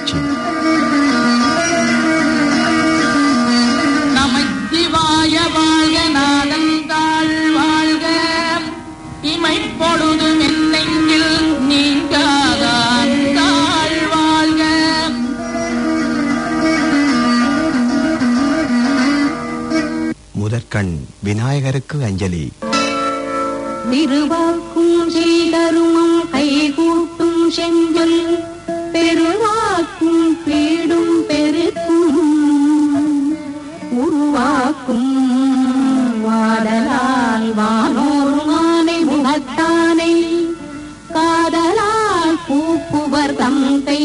நிகழ்ச்சி நமச்சிவாய வாழ்க நாதந்தாள் வாழ்க இமைப்பொழுதும் என்னெங்கில் நீங்காதான் தாழ் வாழ்க முதற்கண் விநாயகருக்கு அஞ்சலி திருவாக்கும் செய்தருமம் கைகூட்டும் செஞ்சொல் பெருவாக்கும் பீடும் பெருக்கும் உருவாக்கும் வாடலால் வானோர் மானை முகத்தானை காதலால் பூப்புவர் தந்தை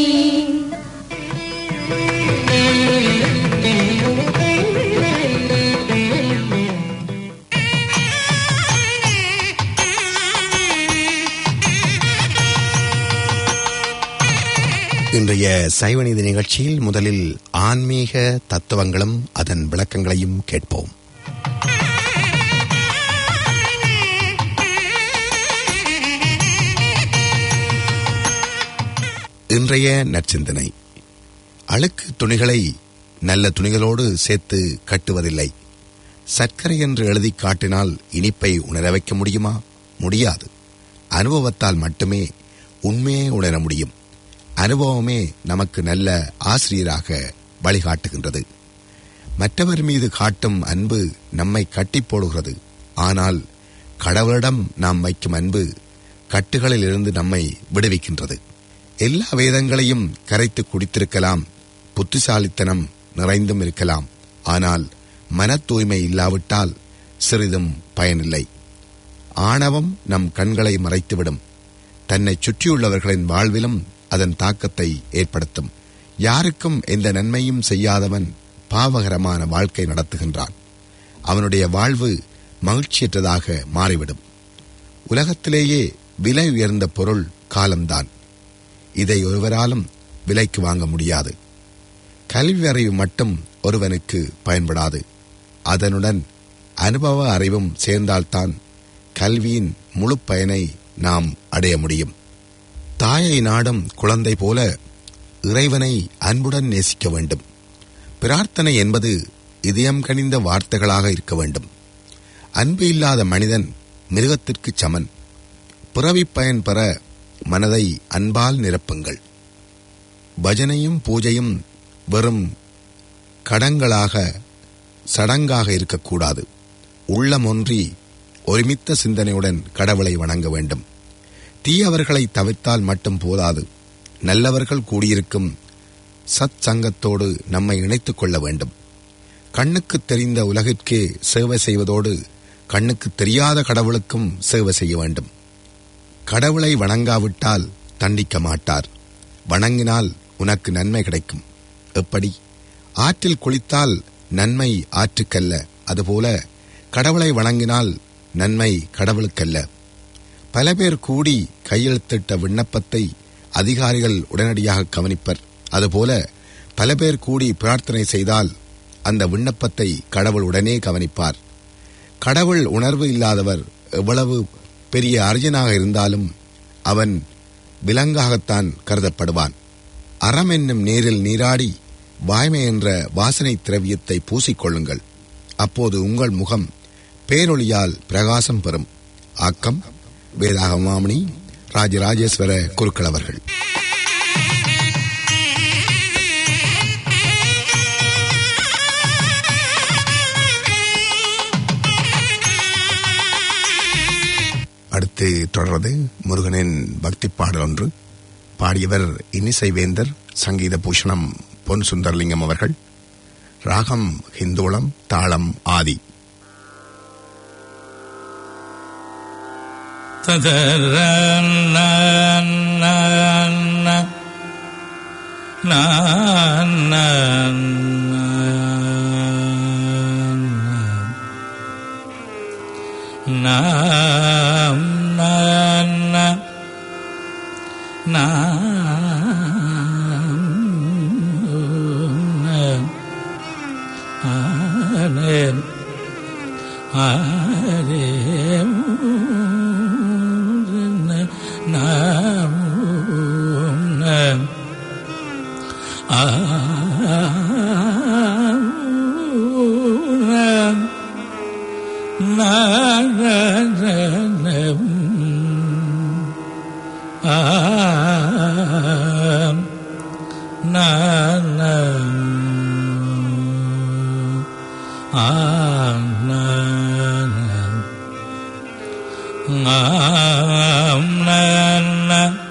இன்றைய சைவநீதி நிகழ்ச்சியில் முதலில் ஆன்மீக தத்துவங்களும் அதன் விளக்கங்களையும் கேட்போம் இன்றைய நற்சிந்தனை அழுக்கு துணிகளை நல்ல துணிகளோடு சேர்த்து கட்டுவதில்லை சர்க்கரை என்று எழுதி காட்டினால் இனிப்பை உணர வைக்க முடியுமா முடியாது அனுபவத்தால் மட்டுமே உண்மையை உணர முடியும் அனுபவமே நமக்கு நல்ல ஆசிரியராக வழிகாட்டுகின்றது மற்றவர் மீது காட்டும் அன்பு நம்மை கட்டி போடுகிறது ஆனால் கடவுளிடம் நாம் வைக்கும் அன்பு கட்டுகளில் இருந்து நம்மை விடுவிக்கின்றது எல்லா வேதங்களையும் கரைத்து குடித்திருக்கலாம் புத்திசாலித்தனம் நிறைந்தும் இருக்கலாம் ஆனால் மன தூய்மை இல்லாவிட்டால் சிறிதும் பயனில்லை ஆணவம் நம் கண்களை மறைத்துவிடும் தன்னை சுற்றியுள்ளவர்களின் வாழ்விலும் அதன் தாக்கத்தை ஏற்படுத்தும் யாருக்கும் எந்த நன்மையும் செய்யாதவன் பாவகரமான வாழ்க்கை நடத்துகின்றான் அவனுடைய வாழ்வு மகிழ்ச்சியற்றதாக மாறிவிடும் உலகத்திலேயே விலை உயர்ந்த பொருள் காலம்தான் இதை ஒருவராலும் விலைக்கு வாங்க முடியாது கல்வி அறிவு மட்டும் ஒருவனுக்கு பயன்படாது அதனுடன் அனுபவ அறிவும் சேர்ந்தால்தான் கல்வியின் முழு பயனை நாம் அடைய முடியும் தாயை நாடும் குழந்தை போல இறைவனை அன்புடன் நேசிக்க வேண்டும் பிரார்த்தனை என்பது இதயம் கனிந்த வார்த்தைகளாக இருக்க வேண்டும் அன்பு இல்லாத மனிதன் மிருகத்திற்கு சமன் பிறவிப் பயன் பெற மனதை அன்பால் நிரப்புங்கள் பஜனையும் பூஜையும் வெறும் கடங்களாக சடங்காக இருக்கக்கூடாது உள்ளம் ஒன்றி ஒருமித்த சிந்தனையுடன் கடவுளை வணங்க வேண்டும் தீயவர்களை தவிர்த்தால் மட்டும் போதாது நல்லவர்கள் கூடியிருக்கும் சத் சங்கத்தோடு நம்மை இணைத்துக் கொள்ள வேண்டும் கண்ணுக்கு தெரிந்த உலகிற்கே சேவை செய்வதோடு கண்ணுக்கு தெரியாத கடவுளுக்கும் சேவை செய்ய வேண்டும் கடவுளை வணங்காவிட்டால் தண்டிக்க மாட்டார் வணங்கினால் உனக்கு நன்மை கிடைக்கும் எப்படி ஆற்றில் குளித்தால் நன்மை ஆற்றுக்கல்ல அதுபோல கடவுளை வணங்கினால் நன்மை கடவுளுக்கல்ல பல பேர் கூடி கையெழுத்திட்ட விண்ணப்பத்தை அதிகாரிகள் உடனடியாக கவனிப்பர் அதுபோல பல பேர் கூடி பிரார்த்தனை செய்தால் அந்த விண்ணப்பத்தை கடவுள் உடனே கவனிப்பார் கடவுள் உணர்வு இல்லாதவர் எவ்வளவு பெரிய அர்ஜனாக இருந்தாலும் அவன் விலங்காகத்தான் கருதப்படுவான் அறம் என்னும் நீரில் நீராடி வாய்மை என்ற வாசனை திரவியத்தை பூசிக்கொள்ளுங்கள் அப்போது உங்கள் முகம் பேரொளியால் பிரகாசம் பெறும் ஆக்கம் வேதாகமாமணி ராஜராஜேஸ்வர குருக்கள் அவர்கள் அடுத்து தொடர்வது முருகனின் பக்தி பாடல் ஒன்று பாடியவர் இன்னிசை வேந்தர் சங்கீத பூஷணம் பொன் சுந்தரலிங்கம் அவர்கள் ராகம் ஹிந்தோளம் தாளம் ஆதி நாம் நான் நாம் ஆனேன் ஆரே நாம் நாம் நாம் நன்ன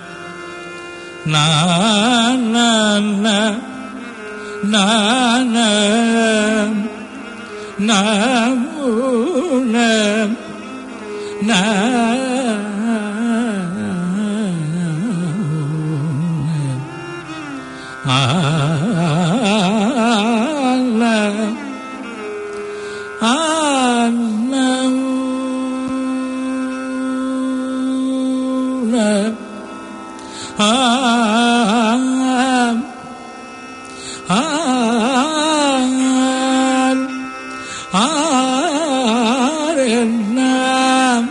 நான நான நாமூன ஆன ஆன ஆம் ஆம் ஆரென்னாம்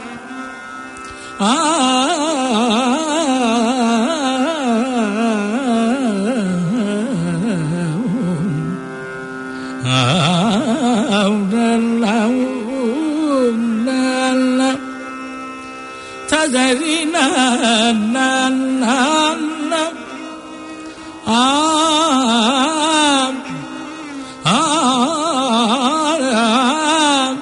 ஆம் ததறி நான் ஆம் ஆம்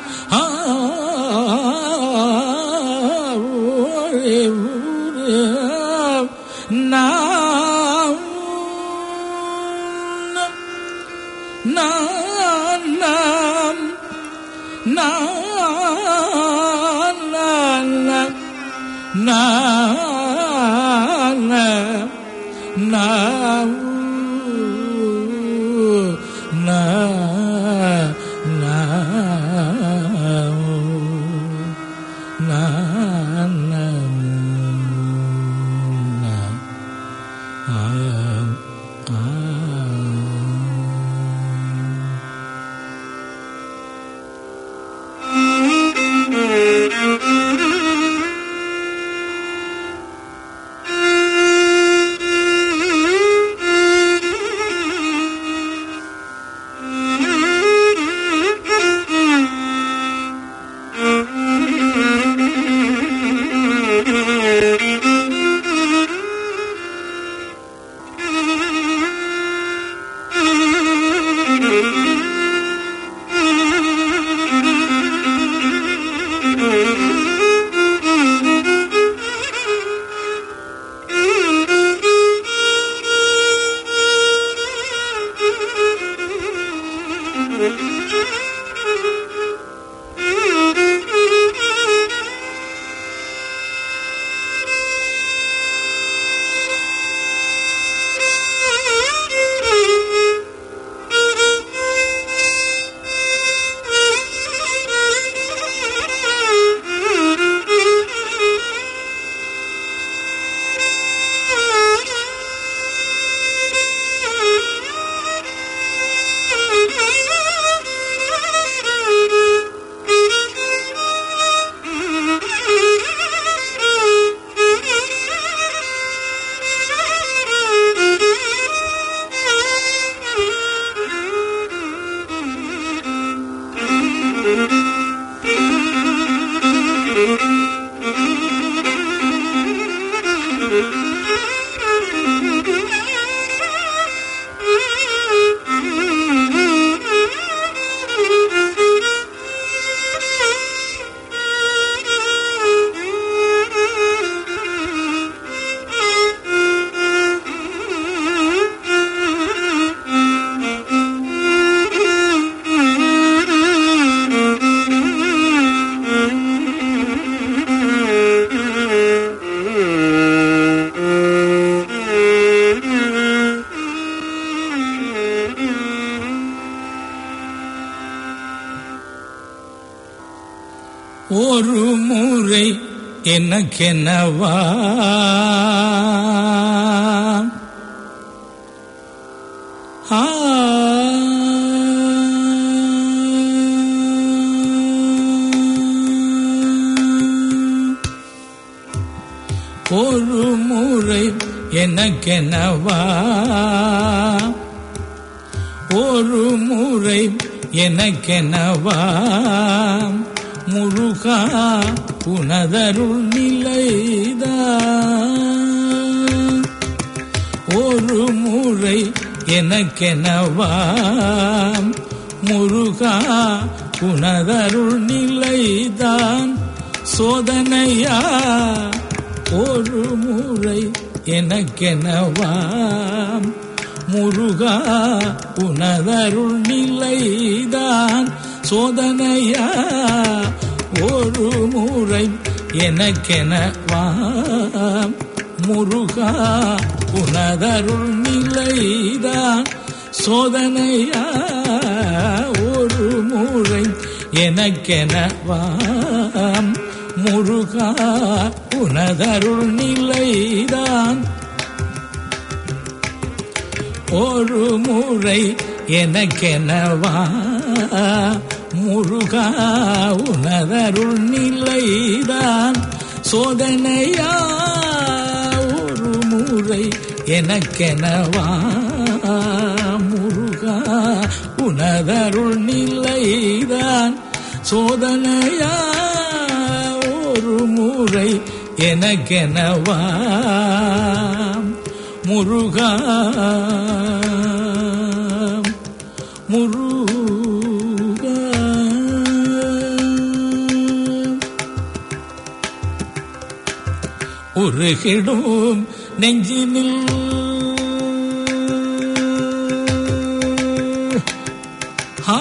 நாம் நாம் நாம் நாம் நாம் நாம் ஒரு முறை எனக்கெனவா ஆ ஒரு முறை எனக்கெனவா ஒரு முறை எனக்கெனவா முருகா உனதருள் நிலைதான் ஒரு முறை எனக்கெனவா முருகா உனதருள் நிலைதான் சோதனையா ஒரு முறை எனக்கெனவாம் முருகா உனதருள் நிலைதான் சோதனையா ஒரு முறை எனக்கெனவாம் முருகா உனதருள் நிலைதான் சோதனையா ஒரு முறை எனக்கெனவாம் முருகா உனதருள் நிலைதான் ஒரு முறை எனக்கெனவா முருகா உனதருள் நிலைதான் சோதனையா ஒரு முறை எனக்கெனவா முருகா உனதருள் நிலைதான் சோதனையா ஒரு முறை எனக்கெனவா முருகா முருகா உருகிடும் நெஞ்சினில் ஆ,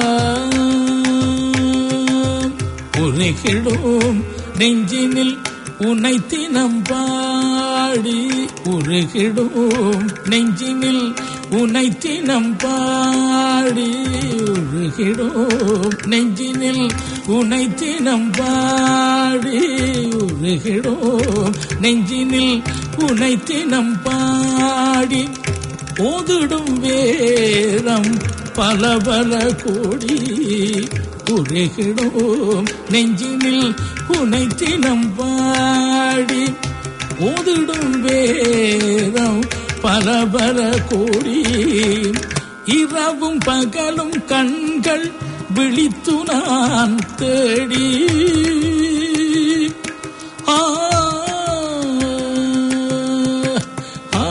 உருகிடும் நெஞ்சினில் உனை தினம் பாடி உருகிடும் நெஞ்சினில் உனை தினம் பாடி உருகிடும் நெஞ்சினில் உனை தினம் பாடி உருகிடும் நெஞ்சினில் உனை தினம் பாடி ஓதிடும் வேதம் பல பல கோடி உருகிடும் நெஞ்சினில் உனை தினம் பாடி ஓதிடும் வேதம் பல பல கோடி இரவும் பகலும் கண்கள் விழித்து நான் தேடி ஆ ஆ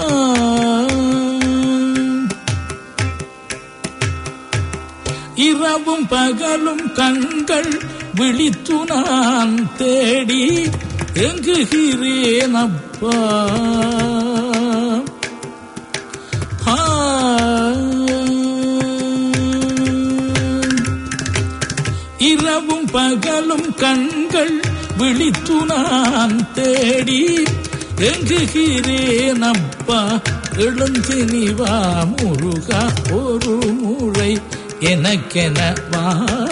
இரவும் பகலும் கண்கள் விழித்து நான் தேடி எங்குகிறேன் அப்பா ஆ. இரவும் பகலும் கண்கள் விழித்து நான் தேடி எங்குகிறேன் அப்பா எழுந்தினிவா முருகா ஒரு முறை எனக்கென வா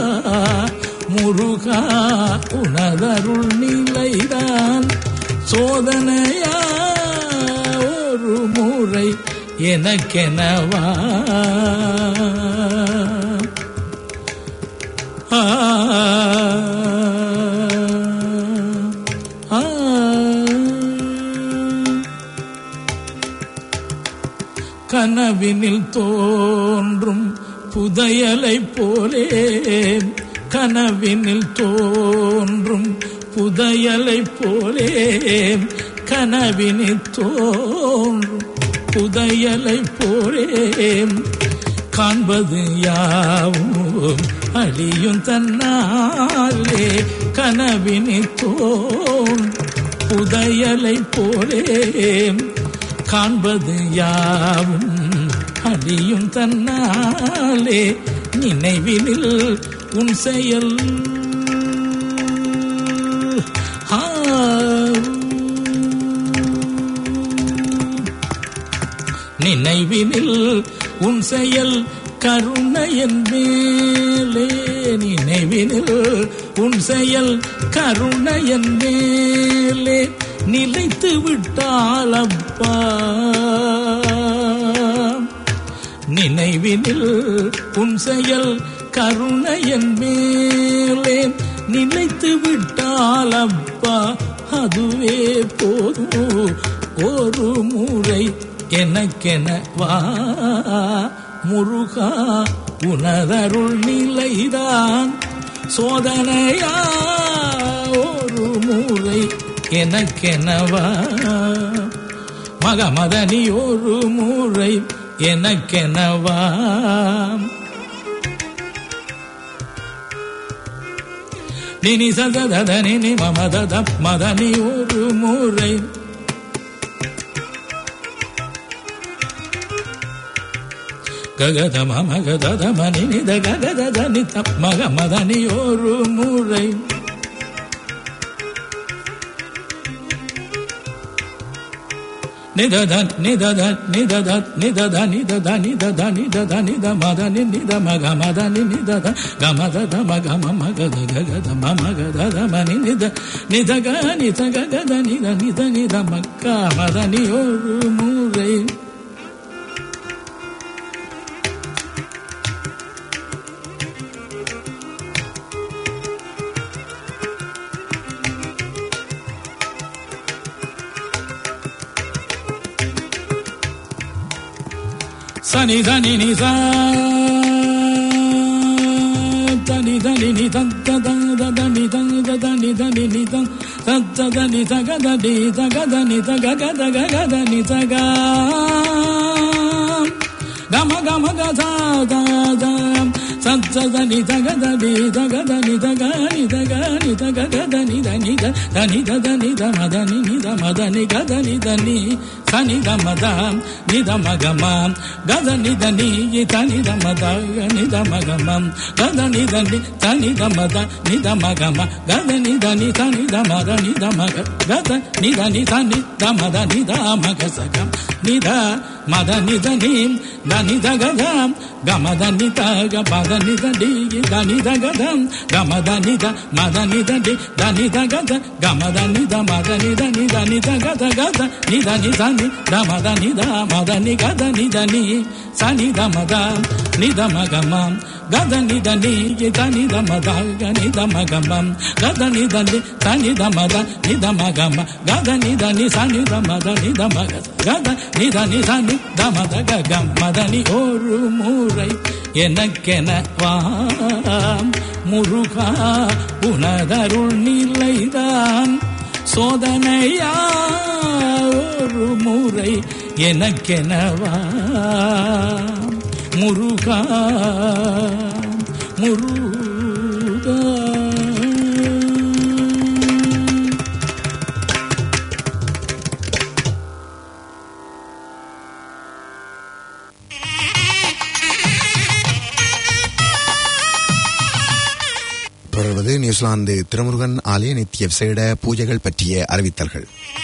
முருகா உனதருள் நிலைதான் சோதனையா ஒரு முறை எனக்கெனவா ஆ ஆ கனவினில் தோன்றும் புதையலை போலே கனவினில் தோன்றும் புதையலை போலே கனவினில் தோன்றும் புதையலை போலே காண்பது யாவும் அழியும் தன்னாலே கனவினி தோன் புதையலை போலே காண்பது யாவும் அழியும் தன்னாலே நினைவினில் உன் செயல் ஆ நினைவினில் உன் செயல் கருணையன் மேலே நினைவினில் உன் செயல் கருணையன் மேலே நிலைத்து விட்டால் அப்பா நினைவினில் உன் செயல் கருணையன் மேலே நிலைத்து விட்டால் அப்பா அதுவே போதும் ஒரு முறை எனக்கென வா முருகா உனதருள் நிலைதான் சோதனையா ஒரு முறை எனக்கெனவா மகமதனி ஒரு முறை எனக்கெனவா நினி சதத நினி மமதத மதனி ஒரு முறை ககத மம கதத மணி நித ககத தனித மக மதனி ஒரு முறை நிதத நிதத நிதத நிதத நிதத நிதத நிதத நித மத நித மக மத நிதத கமத மக மம கத ககத மம கத மணி நித நித க நித ககத நித நித நித மக்க மத நி ஒரு முறை சனி தனி நி சா தனி தனி நி தத்த தந்த தனி தந்த தனி தனி நி தன் தத்த தனி தக தனி தக தனி தக கத கத நி தக கம கம கத த சத்த தனி தக தனி தக தனி தக நி தக நி தக கத நி தனி த தனி த தனி த மத நி நி த மத நி கத நி தனி சனி த மத நி த மக ம கத நி த நி த நி த மத நி த மக ம கத நி த நி த நி த மத நி த மக ம கத நி த நி த நி த மத நி த மக கத நி த நி த நி த மத நி த மக சக நி த மத நி த நி த நி த கத கம த நி த க பத நி த டி த நி த கத கம த நி த மத நி த டி த நி த கத கம த நி த மத நி த நி த நி த கத கத நி த நி த நி த மத நி த மத நி கத நி த நி ச நி த மத நி த மக ம கத நி த நி த நி த மத க நி த மக ம கத நி த நி த நி த மத நி த மக ம கத நி த நி ச நி த மத நி த மக கத நி த நி ச நி த மத க க மத நி ஒரு முறை எனக்கென வா முருகா உனதருள் நிலைதான் சோதனையா ஒரு முறை எனக்கெனவா முருகா முருகா தொடர்வது நியூசிலாந்து திருமுருகன் ஆலய நித்திய விசேட பூஜைகள் பற்றிய அறிவித்தல்கள்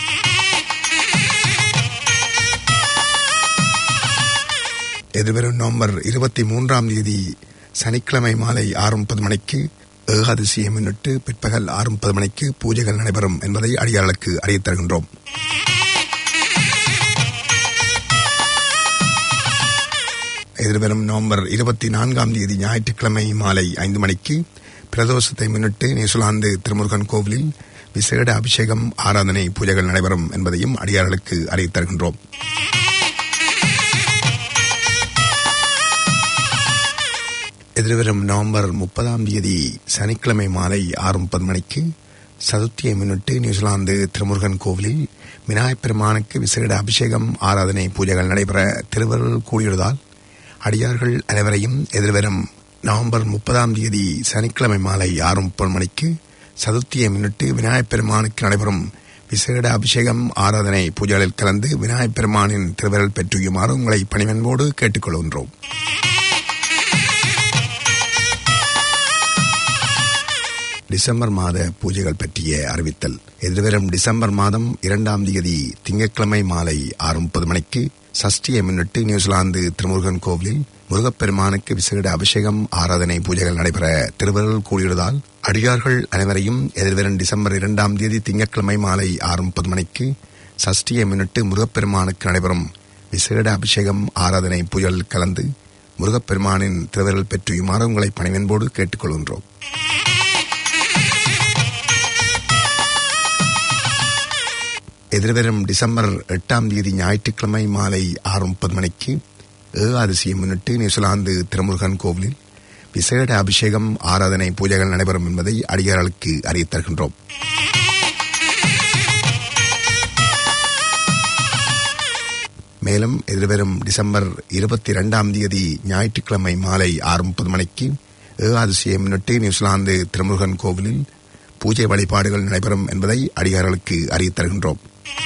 எதிர்வரும் நவம்பர் இருபத்தி மூன்றாம் தேதி சனிக்கிழமை மாலை ஆறு முப்பது மணிக்கு ஏகாதசியை முன்னிட்டு பிற்பகல் ஆறு முப்பது மணிக்கு பூஜைகள் நடைபெறும் என்பதை அடியார்களுக்கு அறிவித் தருகின்றோம் எதிர்வரும் நவம்பர் இருபத்தி நான்காம் தேதி ஞாயிற்றுக்கிழமை மாலை ஐந்து மணிக்கு பிரதோஷத்தை முன்னிட்டு நியூசிலாந்து திருமுருகன் கோவிலில் விசேட அபிஷேகம் ஆராதனை பூஜைகள் நடைபெறும் என்பதையும் அடியார்களுக்கு அறிவித் தருகின்றோம் எதிர்வரும் நவம்பர் முப்பதாம் தேதி சனிக்கிழமை மாலை ஆறு முப்பது மணிக்கு சதுர்த்தியை முன்னிட்டு நியூசிலாந்து திருமுருகன் கோவிலில் விநாயகப் பெருமானுக்கு விசேட அபிஷேகம் ஆராதனை பூஜைகள் நடைபெற திருவருள் கூடியுள்ளதால் அடியார்கள் அனைவரையும் எதிர்வரும் நவம்பர் முப்பதாம் தேதி சனிக்கிழமை மாலை ஆறு முப்பது மணிக்கு சதுர்த்தியை முன்னிட்டு விநாயகப் பெருமானுக்கு நடைபெறும் விசேட அபிஷேகம் ஆராதனை பூஜைகளில் கலந்து விநாயகப் பெருமானின் திருவருள் பெற்றுயுமாறு உங்களை பணிவன்போடு கேட்டுக்கொள்கின்றோம் டிசம்பர் மாத பூஜைகள் பற்றிய அறிவித்தல் எதிர்வரும் டிசம்பர் மாதம் இரண்டாம் தேதி திங்கட்கிழமை மாலை ஆறு முப்பது மணிக்கு சஷ்டியை முன்னிட்டு நியூசிலாந்து திருமுருகன் கோவிலில் முருகப்பெருமானுக்கு விசேட அபிஷேகம் ஆராதனை பூஜைகள் நடைபெற திருவருள் கூடியுள்ளதால் அடியார்கள் அனைவரையும் எதிர்வரும் டிசம்பர் இரண்டாம் தேதி திங்கட்கிழமை மாலை ஆறு முப்பது மணிக்கு சஷ்டியை முன்னிட்டு முருகப்பெருமானுக்கு நடைபெறும் விசேட அபிஷேகம் ஆராதனை பூஜைகளில் கலந்து முருகப்பெருமானின் திருவருள் பெற்றுயுமாறு உங்களை பணிவன்போடு கேட்டுக்கொள்கின்றோம் எதிர்வரும் டிசம்பர் எட்டாம் தேதி ஞாயிற்றுக்கிழமை மாலை ஆறு முப்பது மணிக்கு ஏகாதசியை முன்னிட்டு நியூசிலாந்து திருமுருகன் கோவிலில் விசேட அபிஷேகம் ஆராதனை பூஜைகள் நடைபெறும் என்பதை அடியார்களுக்கு அறிவித் தருகின்றோம் மேலும் எதிர்வரும் டிசம்பர் இருபத்தி இரண்டாம் தேதி ஞாயிற்றுக்கிழமை மாலை ஆறு முப்பது மணிக்கு ஏகாதசியை முன்னிட்டு நியூசிலாந்து திருமுருகன் கோவிலில் பூஜை வழிபாடுகள் நடைபெறும் என்பதை அடியார்களுக்கு அறிவித் தருகின்றோம்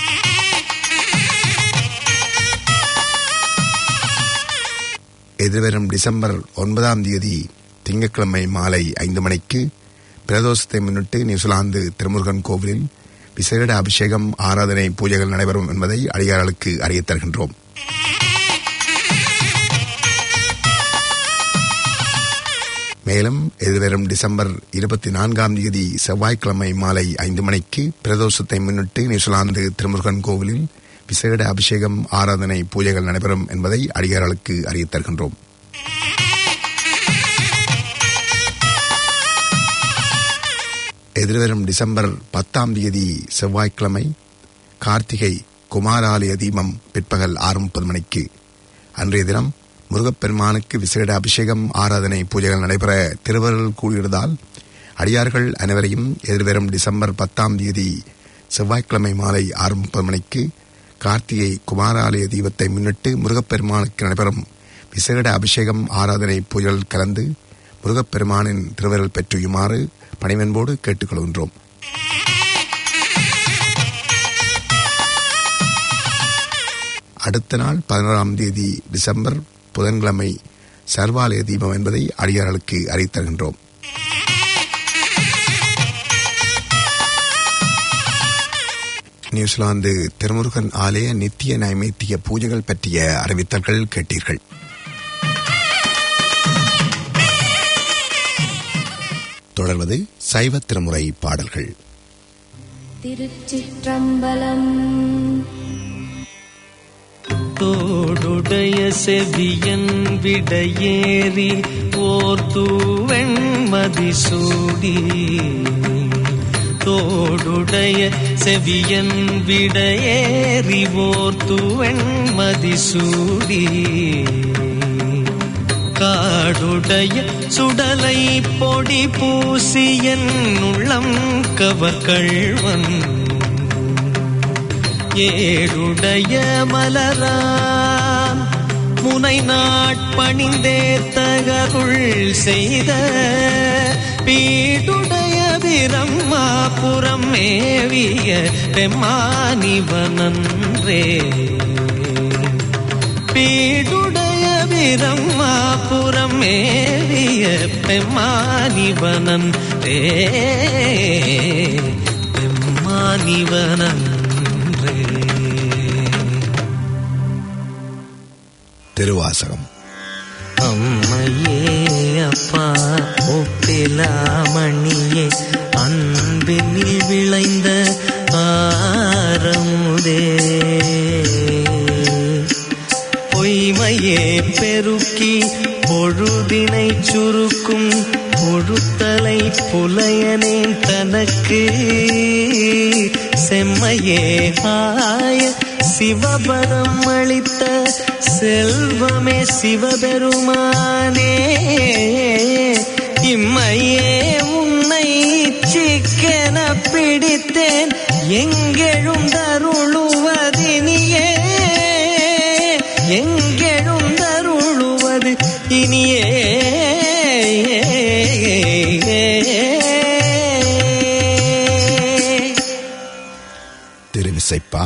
எதிர்வரும் டிசம்பர் ஒன்பதாம் தேதி திங்கட்கிழமை மாலை ஐந்து மணிக்கு பிரதோஷத்தை முன்னிட்டு நியூசிலாந்து திருமுருகன் கோவிலில் விசேட அபிஷேகம் ஆராதனை பூஜைகள் நடைபெறும் என்பதை அடியார்களுக்கு அறிவித் தருகின்றோம் மேலும் எதிர்வரும் டிசம்பர் இருபத்தி நான்காம் தேதி செவ்வாய்க்கிழமை மாலை ஐந்து மணிக்கு பிரதோஷத்தை முன்னிட்டு நியூசிலாந்து திருமுருகன் கோவிலில் விசேட அபிஷேகம் ஆராதனை பூஜைகள் நடைபெறும் என்பதை அடியார்களுக்கு அறிவித் தருகின்றோம் எதிர்வரும் டிசம்பர் பத்தாம் தேதி செவ்வாய்க்கிழமை கார்த்திகை குமாராலய தீபம் பிற்பகல் ஆறு முப்பது மணிக்கு அன்றைய தினம் முருகப்பெருமானுக்கு விசேட அபிஷேகம் ஆராதனை பூஜைகள் நடைபெற திருவருள் கூடியதால் அடியார்கள் அனைவரையும் எதிர்வரும் டிசம்பர் பத்தாம் தேதி செவ்வாய்க்கிழமை மாலை ஆறு முப்பது மணிக்கு கார்த்திகை குமாராலய தீபத்தை முன்னிட்டு முருகப்பெருமானுக்கு நடைபெறும் விசேட அபிஷேகம் ஆராதனை பூஜைகள் கலந்து முருகப்பெருமானின் திருவருள் பெற்றுயுமாறு பணிவன்போடு கேட்டுக்கொள்கின்றோம் அடுத்த நாள் பதினோராம் தேதி டிசம்பர் புதன்கிழமை சர்வாலய தீபம் என்பதை அடியார்களுக்கு அறிவித்தருகின்றோம் நியூசிலாந்து திருமுருகன் ஆலய நித்திய நைமித்திய பூஜைகள் பற்றிய அறிவித்தல்கள் கேட்டீர்கள் தொடர்வது சைவ திருமுறை பாடல்கள் திருச்சிற்றம்பலம் தோடுடைய செவியன் விடையேறி ஓர் தூவெண்மதி சூடி தோடுடைய செவியன் விடையேறி ஓர் தூவெண்மதி சூடி காடுடைய சுடலை பொடி பூசியன் உள்ளம் கவர்கள்வன் ஏழுடைய மலரான் முனை நாட்பணிந்தேத்தகருள் செய்த பீடுடைய பிரம்மாபுரம் மேவிய பெம்மானிவனன்றே பீடுடைய பிரம்மாபுரம் மேவிய பெம்மானிவனன் ரே பெம்மானிவனன் திருவாசகம் அம்மையே அப்பா ஒப்பிலாமணியே அன்பினில் விளைந்த ஆரமுதே பொய்மையே பெருக்கி பொழுதினை சுருக்கும் பொழுத்தலை புலையனேன் தனக்கு செம்மையே ஆய சிவபரம் அளித்த செல்வமே சிவபெருமானே இம்மையே உன்னை சிக்கென பிடித்தேன் எங்கெழுந்தருளுவதினியே எங்கெழுந்தருளுவது இனியே திருவிசைப்பா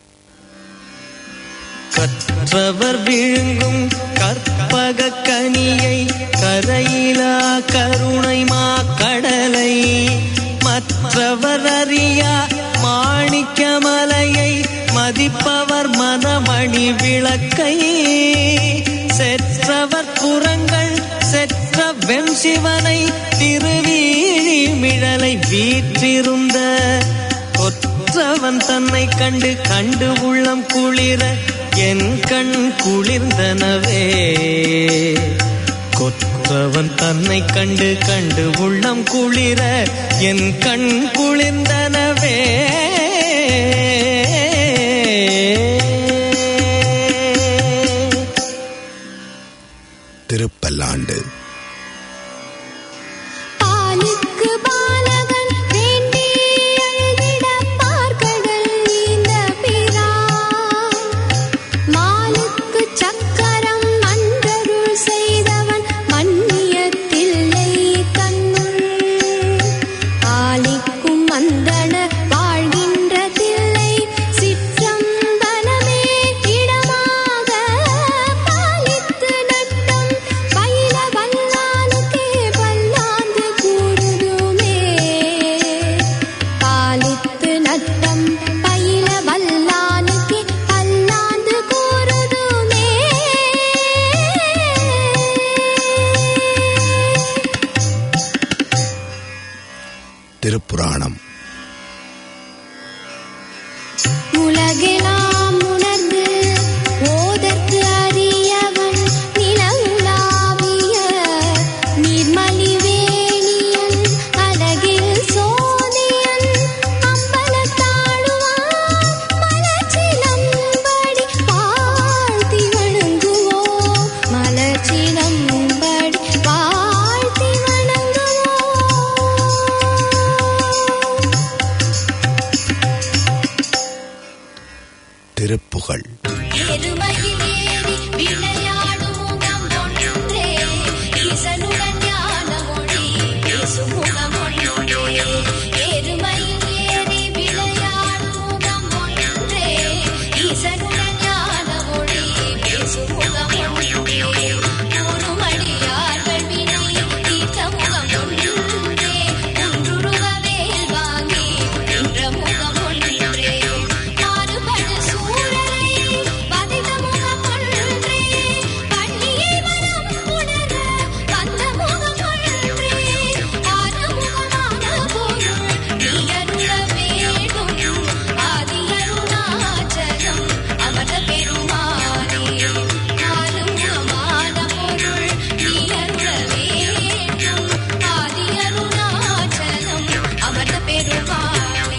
கற்றவர் விழுங்கும் கற்பக கனியை கரையிலா கருணை மா கடலை மற்றவர் அறியா மாணிக்கமலையை மதிப்பவர் மனமணி விளக்கை செற்றவர் புறங்கள் செற்ற வெண் சிவனை திருவீழி மிழலை வீற்றிருந்த கொற்றவன் தன்னை கண்டு கண்டு உள்ளம் குளிர என் கண் குளிர்ந்தனவே கொற்றவன் தன்னை கண்டு கண்டு உள்ளம் குளிர என் கண் குளிர்ந்தனவே திருப்பல்லாண்டு பாலுக்கு பாலகன் வேண்டி அழுதிட பார்க்கடல் நீந்த பிரான் மாலுக்கு சக்கரம் அன்றருள் செய்தவன் மன்னியத்தில்லை தன்னுள் ஆலிக்கு திருப்புகழ் எருமையில் ஏறி விளையாடும் முகம் ஒன்றே ஈசனுடன் ஞான மொழி பேசும் முகம் ஒன்றே எருமையில் ஏறி விளையாடும் முகம் ஒன்றே ஈசனுடன் ஞான மொழி பேசும் முகம் ஒன்றே கூறுமடியார்கள் வினை தீர்த்த முகம் ஒன்றே குன்றுருவ வேல் வாங்கி நின்ற முகம் ஒன்றே மாறுபடு சூழலை வதைத்த முகம் ஒன்றே கண்ணியை மனம் உணர வந்த முகம் ஒன்றே ஆனமுகமான பொருள் நீ அருள வேண்டும் ஆதி அருணாச்சலம் அமர்ந்த பெருமானே ஆனமுகமான பொருள் நீ அருள வேண்டும் ஆதி அருணாச்சலம் அமர்ந்த பெருமானே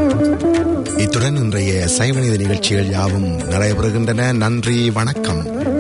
இத்துடன் இன்றைய சைவநீதி நிகழ்ச்சிகள் யாவும் நிறைவு பெறுகின்றன நன்றி வணக்கம்